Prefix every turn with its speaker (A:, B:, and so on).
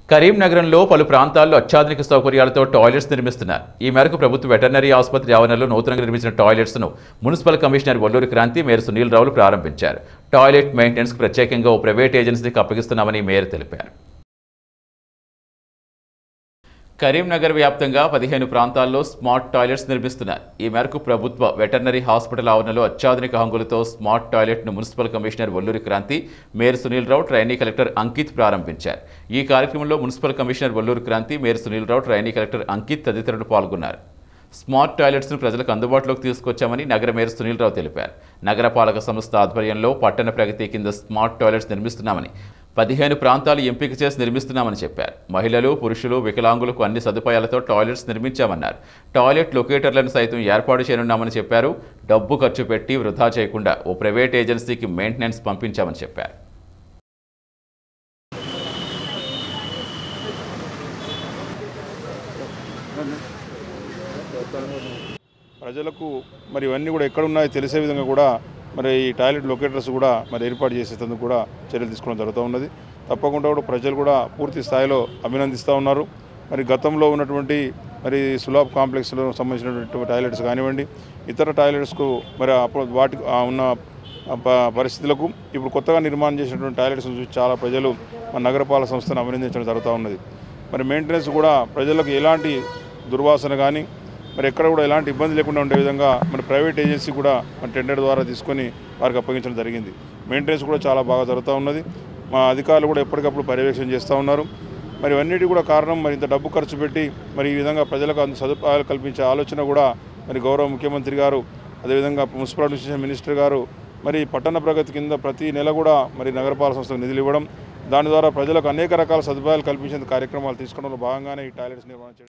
A: కరీంనగరంలో పలు ప్రాంతాల్లో అత్యాధునిక సౌకర్యాలతో టాయిలెట్స్ నిర్మిస్తున్నారు ఈ మేరకు ప్రభుత్వ వెటర్నరీ ఆసుపత్రి ఆవరణలో నూతనంగా నిర్మించిన టాయిలెట్స్ను municipal commissioner Valluri Kranthi mayor Sunil రావులు ప్రారంభించారు టాయిలెట్ మెయింటెనెన్స్కు ప్రత్యేకంగా ఓ ప్రైవేట్ ఏజెన్సీకి అప్పగిస్తున్నామని మేయర్ తెలిపారు కరీంనగర్ వ్యాప్తంగా పదిహేను ప్రాంతాల్లో స్మార్ట్ టాయిలెట్స్ నిర్మిస్తున్నారు ఈ మేరకు ప్రభుత్వ వెటర్నరీ హాస్పిటల్ ఆవరణలో అత్యాధునిక హంగులతో స్మార్ట్ టాయిలెట్ను municipal commissioner Valluri Kranthi mayor Sunil Rao trainee collector Ankit ప్రారంభించారు ఈ కార్యక్రమంలో municipal commissioner Valluri Kranthi mayor Sunil Rao trainee collector Ankit తదితరులు పాల్గొన్నారు స్మార్ట్ టాయిలెట్స్ను ప్రజలకు అందుబాటులోకి తీసుకొచ్చామని నగర మేయర్ సునీల్ రావు తెలిపారు నగరపాలక సంస్థ ఆధ్వర్యంలో పట్టణ ప్రగతి కింద స్మార్ట్ టాయిలెట్స్ నిర్మిస్తున్నామని పదిహేను ప్రాంతాలు ఎంపిక చేసి నిర్మిస్తున్నామని చెప్పారు మహిళలు పురుషులు వికలాంగులకు అన్ని సదుపాయాలతో టాయిలెట్స్ నిర్మించామన్నారు టాయిలెట్ లొకేటర్లను సైతం ఏర్పాటు చేయనున్నామని చెప్పారు డబ్బు ఖర్చు పెట్టి వృధా చేయకుండా ఓ ప్రైవేట్ ఏజెన్సీకి మెయింటెనెన్స్ పంపించామని చెప్పారు
B: ప్రజలకు మరి ఇవన్నీ కూడా ఎక్కడ ఉన్నాయో తెలిసే విధంగా కూడా మరి ఈ టాయిలెట్ లొకేటర్స్ కూడా మరి ఏర్పాటు చేసేందుకు కూడా చర్యలు తీసుకోవడం జరుగుతూ ఉన్నది తప్పకుండా కూడా ప్రజలు కూడా పూర్తి స్థాయిలో అభినందిస్తూ ఉన్నారు మరి గతంలో ఉన్నటువంటి మరి సులాబ్ కాంప్లెక్స్లో సంబంధించినటువంటి టాయిలెట్స్ కానివ్వండి ఇతర టాయిలెట్స్కు మరి అప్పుడు వాటి ఆ ఉన్న ప- పరిస్థితులకు ఇప్పుడు కొత్తగా నిర్మాణం చేసినటువంటి టాయిలెట్స్ చూసి చాలా ప్రజలు మన నగరపాలక సంస్థను అభినందించడం జరుగుతూ ఉన్నది మరి మెయింటెనెన్స్ కూడా ప్రజలకు ఎలాంటి దుర్వాసన కానీ మరి ఎక్కడ కూడా ఎలాంటి ఇబ్బంది లేకుండా ఉండే విధంగా మన ప్రైవేట్ ఏజెన్సీ కూడా మన టెండర్ ద్వారా తీసుకొని వారికి అప్పగించడం జరిగింది మెయింటెనెన్స్ కూడా చాలా బాగా జరుగుతూ ఉన్నది మా అధికారులు కూడా ఎప్పటికప్పుడు పర్యవేక్షణ చేస్తూ ఉన్నారు మరి ఇవన్నిటి కూడా కారణం మరి ఇంత డబ్బు ఖర్చు పెట్టి మరి ఈ విధంగా ప్రజలకు అంత సదుపాయాలు కల్పించే ఆలోచన కూడా మరి గౌరవ ముఖ్యమంత్రి గారు అదేవిధంగా మున్సిపల్ అడ్మినిస్ట్రేషన్ మినిస్టర్ గారు మరి పట్టణ ప్రగతి కింద ప్రతి నెల కూడా మరి నగరపాలక సంస్థకు నిధులు ఇవ్వడం దాని ద్వారా ప్రజలకు అనేక రకాల సదుపాయాలు కల్పించే కార్యక్రమాలు తీసుకోవడంలో భాగంగానే ఈ టాయిలెట్స్ నిర్మాణం చేయడం